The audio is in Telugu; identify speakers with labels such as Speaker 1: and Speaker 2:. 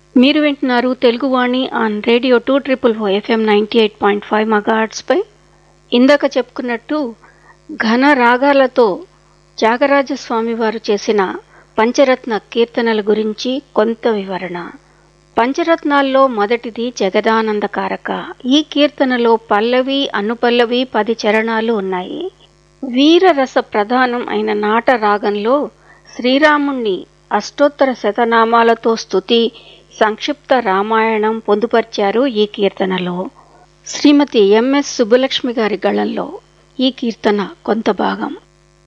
Speaker 1: మీరు వింటున్నారు Teluguvani on radio two triple four FM ninety eight point five మగార్ట్స్పై ఇందాక చెప్పుకున్నట్టు ఘన రాగాలతో త్యాగరాజ స్వామి వారు చేసిన పంచరత్న కీర్తనల గురించి కొంత వివరణ పంచరత్నాల్లో మొదటిది జగదానందకారక ఈ కీర్తనలో పల్లవి అనుపల్లవి పది చరణాలు ఉన్నాయి వీరరస ప్రధానం అయిన నాట రాగంలో శ్రీరాముణ్ణి అష్టోత్తర శతనామాలతో స్తుతి సంక్షిప్త రామాయణం పొందుపర్చారు ఈ కీర్తనలో శ్రీమతి ఎంఎస్ సుబ్బలక్ష్మి గారి గళంలో ఈ కీర్తన కొంత భాగం